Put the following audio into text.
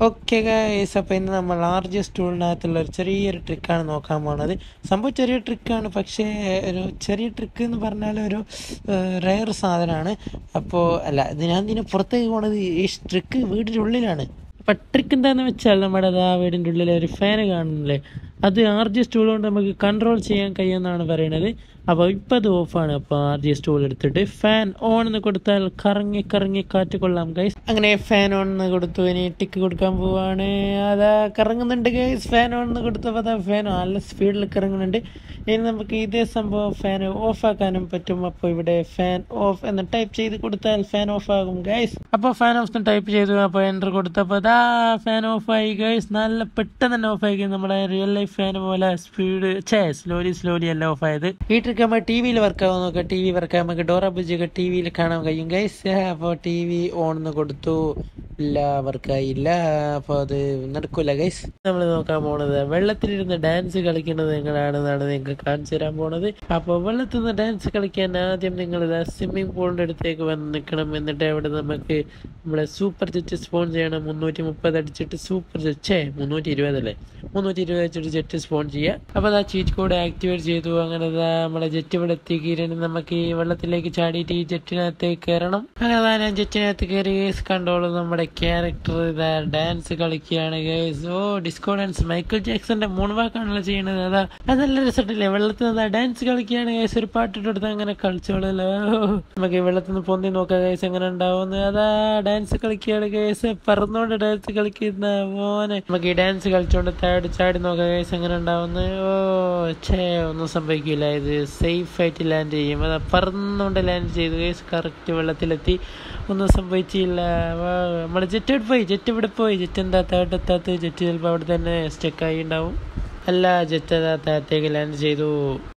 okay guys അപ്പോൾ ഇന്ന് നമ്മൾ ആർ ജി എസ് ടൂളിനകത്തുള്ള ഒരു ചെറിയൊരു ട്രിക്കാണ് നോക്കാൻ പോണത് സംഭവം ചെറിയ ട്രിക്കാണ് പക്ഷേ ഒരു ചെറിയ ട്രിക്ക് എന്ന് പറഞ്ഞാൽ ഒരു റെയർ സാധനമാണ് അപ്പോൾ അല്ല ഇത് ഞാൻ ഇതിന് പുറത്തേക്ക് പോണത് ഈ ട്രിക്ക് വീടിൻ്റെ ഉള്ളിലാണ് അപ്പം ട്രിക്ക് എന്താണെന്ന് വെച്ചാൽ നമ്മുടെ ആ വീടിൻ്റെ ഉള്ളിൽ ഒരു ഫാന് കാണുന്നില്ലേ അത് ആർ ജി എസ് ടൂൾ കൊണ്ട് നമുക്ക് കൺട്രോൾ ചെയ്യാൻ കഴിയുമെന്നാണ് പറയുന്നത് അപ്പോൾ ഇപ്പം അത് ഓഫാണ് അപ്പോൾ ആർ ജി എസ് ടൂൾ എടുത്തിട്ട് ഫാൻ ഓൺ എന്ന് കൊടുത്താൽ കറങ്ങി കറങ്ങി കാറ്റ് കൊള്ളാം ഗൈസ് അങ്ങനെ ഫാൻ ഓൺ എന്ന് കൊടുത്തു ഇനി ടിക്ക് കൊടുക്കാൻ പോവാണ് അതാ കറങ്ങുന്നുണ്ട് ഗൈസ് ഫാൻ ഓൺ എന്ന് കൊടുത്തപ്പോൾ അതാ ഫാൻ നല്ല സ്പീഡിൽ കറങ്ങുന്നുണ്ട് ഇനി നമുക്ക് ഇതേ സംഭവം ഫാൻ ഓഫ് ആക്കാനും പറ്റും അപ്പോൾ ഇവിടെ ഫാൻ ഓഫ് എന്ന് ടൈപ്പ് ചെയ്ത് കൊടുത്താൽ ഫാൻ ഓഫ് ആകും ഗൈസ് അപ്പോൾ ഫാൻ ഓഫ് എന്ന് ടൈപ്പ് ചെയ്തു അപ്പോൾ എൻ്റർ കൊടുത്തപ്പോൾ അതാ ഫാൻ ഓഫ് ആയി ഗൈസ് നല്ല പെട്ടെന്ന് തന്നെ ഓഫ് ആയി നമ്മുടെ റിയൽ ലൈഫ് ഫാൻ പോലെ സ്പീഡ് ഛേ സ്ലോലി സ്ലോലി അല്ല ഓഫ് ആയത് ഈ ട്രിക്ക് നമ്മൾ ടി വിയിൽ വർക്ക് ആവും നോക്കാം ടി വി വർക്ക് ആകുമ്പോൾ നമുക്ക് ഡോറ ബുജിയൊക്കെ ടി വിയിൽ കാണാൻ കഴിയും ഗൈസ് അപ്പോൾ ടി വി ഓൺ എന്ന് കൊടുത്തു ഇല്ല വർക്കായില്ല അപ്പോൾ അത് നടക്കൂല ഗൈസ് നമ്മൾ നോക്കാൻ പോണത് വെള്ളത്തിലിരുന്ന് ഡാൻസ് കളിക്കുന്നത് എങ്ങനെയാണെന്നാണ് നിങ്ങൾക്ക് കാണിച്ചു തരാൻ പോണത് അപ്പോൾ വെള്ളത്തിൽ നിന്ന് ഡാൻസ് കളിക്കാൻ ആദ്യം നിങ്ങൾ സ്വിമ്മിംഗ് പൂളിൻ്റെ അടുത്തേക്ക് വന്ന് നിൽക്കണം എന്നിട്ട് അവിടെ നമുക്ക് നമ്മളെ സൂപ്പർ ജെറ്റ് സ്പോൺ ചെയ്യണം മുന്നൂറ്റി മുപ്പത് അടിച്ചിട്ട് സൂപ്പർ ജെറ്റ് മുന്നൂറ്റി ഇരുപതല്ലേ മുന്നൂറ്റി ഇരുപത് വെച്ചിട്ട് ജെറ്റ് സ്പോൺ ചെയ്യുക അപ്പോൾ ആ ചീറ്റ് കോഡ് ആക്ടിവേറ്റ് ചെയ്തു അങ്ങനെ ദാ നമ്മളെ ജെറ്റ് ഇവിടെ എത്തിക്കഴിഞ്ഞ് നമുക്ക് ഈ വെള്ളത്തിലേക്ക് ചാടിയിട്ട് ഈ ജെറ്റിനകത്തേക്ക് കയറണം അങ്ങനെ ദാ ഞാൻ ജെറ്റിനകത്ത് കയറി ഗേസ് കണ്ടോളൂ നമ്മുടെ ക്യാരക്ടർ ഇതാ ഡാൻസ് കളിക്കുകയാണ് guys oh disco dance Michael ജാക്സന്റെ മൂൺ വാക്കാണല്ലോ ചെയ്യണത് അതാ അത് നല്ല രസമില്ലേ വെള്ളത്തിൽ നിന്ന് ഡാൻസ് കളിക്കുകയാണ് ഗേസ് ഒരു പാട്ടിട്ടെടുത്ത് അങ്ങനെ കളിച്ചോളല്ലോ നമുക്ക് ഈ വെള്ളത്തിൽ നിന്ന് പൊന്തി നോക്കാം ഗേസ് എങ്ങനെ ഉണ്ടാവുമെന്ന് അതാ ഡാൻസ് കളിക്കുകയാണ് ഗേസ് പറന്നുകൊണ്ട് ഡാൻസ് കളിക്കുന്ന മോനെ നമുക്ക് ഈ ഡാൻസ് കളിച്ചോണ്ട് ചാടി ചാടി നോക്കാം ഗേസ് എങ്ങനെ ഉണ്ടാവുന്നു ഓ ഛേ ഒന്നും സംഭവിക്കില്ല ഇത് സേഫ് ആയിട്ട് ലാൻഡ് ചെയ്യും അതാ പറന്നുകൊണ്ട് ലാൻഡ് ചെയ്തു ഗേസ് കറക്റ്റ് വെള്ളത്തിലെത്തി ഒന്നും സംഭവിച്ചില്ല നമ്മുടെ ജെറ്റ് ഇവിടെ പോയി ജെറ്റ് ഇവിടെ പോയി ജെറ്റ് എന്താ താഴത്തെത്താത്ത ജെറ്റ് ചിലപ്പോൾ അവിടെ തന്നെ സ്റ്റക്കായി ഉണ്ടാവും അല്ല ജെറ്റ് താഴത്തേക്ക് ലാൻഡ് ചെയ്തു